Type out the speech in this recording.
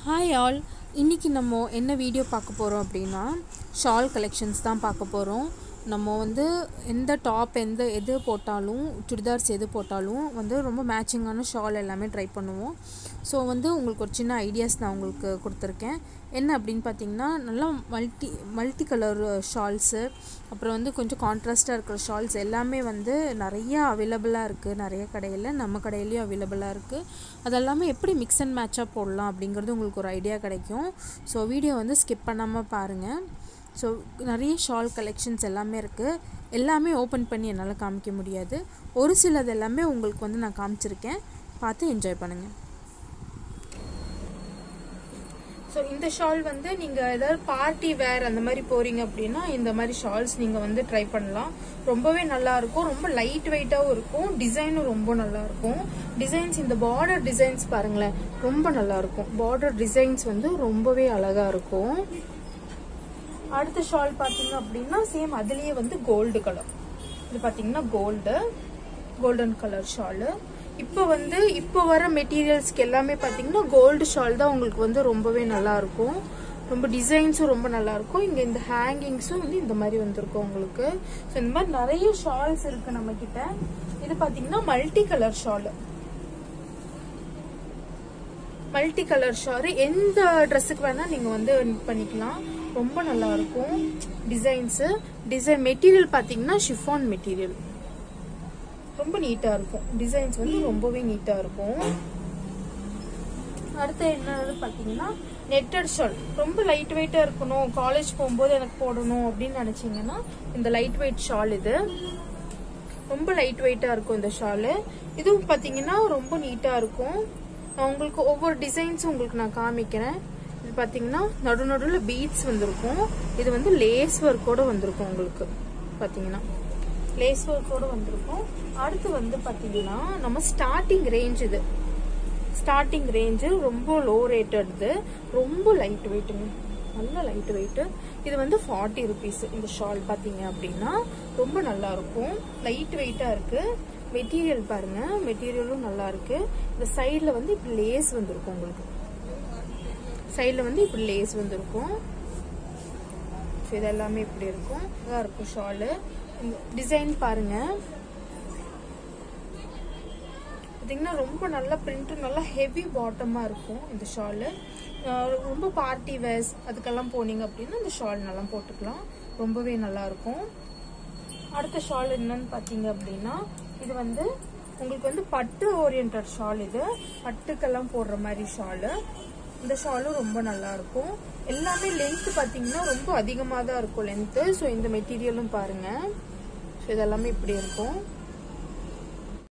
hi all இன்றைக்கி நம்ம என்ன வீடியோ பார்க்க போகிறோம் அப்படின்னா ஷால் கலெக்ஷன்ஸ் தான் பார்க்க போகிறோம் நம்ம வந்து எந்த டாப் எந்த எது போட்டாலும் சுடிதார்ஸ் எது போட்டாலும் வந்து ரொம்ப மேட்சிங்கான ஷால் எல்லாமே ட்ரை பண்ணுவோம் ஸோ வந்து உங்களுக்கு ஒரு சின்ன ஐடியாஸ் நான் உங்களுக்கு கொடுத்துருக்கேன் என்ன அப்படின்னு பார்த்தீங்கன்னா நல்லா மல்டி மல்டி கலர் ஷால்ஸு அப்புறம் வந்து கொஞ்சம் கான்ட்ராஸ்ட்டாக இருக்கிற ஷால்ஸ் எல்லாமே வந்து நிறைய அவைலபிளாக இருக்குது நிறைய கடையில் நம்ம கடையிலையும் அவைலபிளாக இருக்குது அதெல்லாமே எப்படி மிக்ஸ் அண்ட் மேட்சாக போடலாம் அப்படிங்கிறது உங்களுக்கு ஒரு ஐடியா கிடைக்கும் ஸோ வீடியோ வந்து ஸ்கிப் பண்ணாமல் பாருங்கள் ஸோ நிறைய ஷால் கலெக்ஷன்ஸ் எல்லாமே இருக்குது எல்லாமே ஓப்பன் பண்ணி என்னால் காமிக்க முடியாது ஒரு சிலது எல்லாமே உங்களுக்கு வந்து நான் காமிச்சிருக்கேன் பார்த்து என்ஜாய் பண்ணுங்கள் ஸோ இந்த ஷால் வந்து நீங்கள் ஏதாவது பார்ட்டி வேர் அந்த மாதிரி போகிறீங்க அப்படின்னா இந்த மாதிரி ஷால்ஸ் நீங்கள் வந்து ட்ரை பண்ணலாம் ரொம்பவே நல்லா இருக்கும் ரொம்ப லைட் வெயிட்டாகவும் இருக்கும் டிசைனும் ரொம்ப நல்லா இருக்கும் டிசைன்ஸ் இந்த பார்டர் டிசைன்ஸ் பாருங்களேன் ரொம்ப நல்லா இருக்கும் பார்டர் டிசைன்ஸ் வந்து ரொம்பவே அழகா இருக்கும் அடுத்த ஷால் பார்த்தீங்க அப்படின்னா சேம் அதுலேயே வந்து கோல்டு கலர் இது பார்த்தீங்கன்னா கோல்டு கோல்டன் கலர் ஷாலு இப்போ வந்து இப்போ வர மெட்டீரியல்ஸ்க்கு எல்லாமே பார்த்தீங்கன்னா கோல்டு ஷால் தான் உங்களுக்கு வந்து ரொம்பவே நல்லா இருக்கும் ரொம்ப டிசைன்ஸும் ரொம்ப நல்லா இருக்கும் இங்கே இந்த ஹேங்கிங்ஸும் வந்து இந்த மாதிரி வந்திருக்கும் உங்களுக்கு ஸோ இந்த மாதிரி நிறைய ஷால்ஸ் இருக்கு நம்ம கிட்ட இது பார்த்தீங்கன்னா multi colour shawl multi colour shawl எந்த ட்ரெஸ்ஸுக்கு வேணா நீங்க வந்து பண்ணிக்கலாம் ரொம்ப நல்லா இருக்கும் டிசைன்ஸ் டிசைன் மெட்டீரியல் பாத்தீங்கன்னா ஷிஃபான் மெட்டீரியல் ரொம்ப நீட்டா இருக்கும் டிசைன்ஸ் வந்து ரொம்பவே நீட்டா இருக்கும் அடுத்து என்னது பாத்தீங்கன்னா நெட்டட் ஷால் ரொம்ப லைட் வெயிட்டா இருக்கணும் காலேஜ் போகும்போது எனக்கு போடணும் அப்படின்னு நினைச்சீங்கன்னா இந்த லைட் வெயிட் ஷால் இது ரொம்ப லைட் வெயிட்டா இருக்கும் இந்த ஷாலு இதுவும் பாத்தீங்கன்னா ரொம்ப நீட்டா இருக்கும் நான் உங்களுக்கு ஒவ்வொரு டிசைன்ஸும் உங்களுக்கு நான் காமிக்கிறேன் இது பாத்தீங்கன்னா நடு நடுவில் பீட்ஸ் வந்திருக்கும் இது வந்து லேஸ் ஒர்க்கோட வந்திருக்கும் உங்களுக்கு பாத்தீங்கன்னா லேஸ் ஒர்க்கோட வந்திருக்கும் அடுத்து வந்து பாத்தீங்கன்னா நம்ம ஸ்டார்டிங் ரேஞ்ச் இது ஸ்டார்டிங் ரேஞ்சு ரொம்ப லோ ரேட்டட் ரொம்ப லைட் வெயிட்டுங்க நல்ல லைட் வெயிட்டு இது வந்து ஃபார்ட்டி ருபீஸ் இந்த ஷால் பார்த்தீங்க அப்படின்னா ரொம்ப நல்லா இருக்கும் லைட் வெயிட்டாக இருக்கு மெட்டீரியல் பாருங்க மெட்டீரியலும் நல்லா இருக்கு இந்த சைடில் வந்து இப்படி லேஸ் வந்திருக்கும் உங்களுக்கு சைடில் வந்து இப்படி லேஸ் வந்திருக்கும் ஸோ இது எல்லாமே இப்படி இருக்கும் இதாக இருக்கும் ஷாலு டிசைன் பாருங்க பார்த்தீங்கன்னா ரொம்ப நல்ல பிரிண்ட்டும் நல்லா ஹெவி பாட்டமாக இருக்கும் இந்த ஷாலு ரொம்ப பார்ட்டி வேர்ஸ் அதுக்கெல்லாம் போனீங்க அப்படின்னா இந்த ஷால் நல்லா போட்டுக்கலாம் ரொம்பவே நல்லா இருக்கும் அடுத்த ஷால் என்னன்னு பார்த்தீங்க அப்படின்னா இது வந்து உங்களுக்கு வந்து பட்டு ஓரியன்ட் ஷால் இது பட்டுக்கெல்லாம் போடுற மாதிரி ஷாலு இந்த ஷாலும் ரொம்ப நல்லா இருக்கும் எல்லாமே லென்த் பார்த்தீங்கன்னா ரொம்ப அதிகமாக தான் இருக்கும் லென்த்து ஸோ இந்த மெட்டீரியலும் பாருங்க ஸோ இதெல்லாமே இப்படி இருக்கும்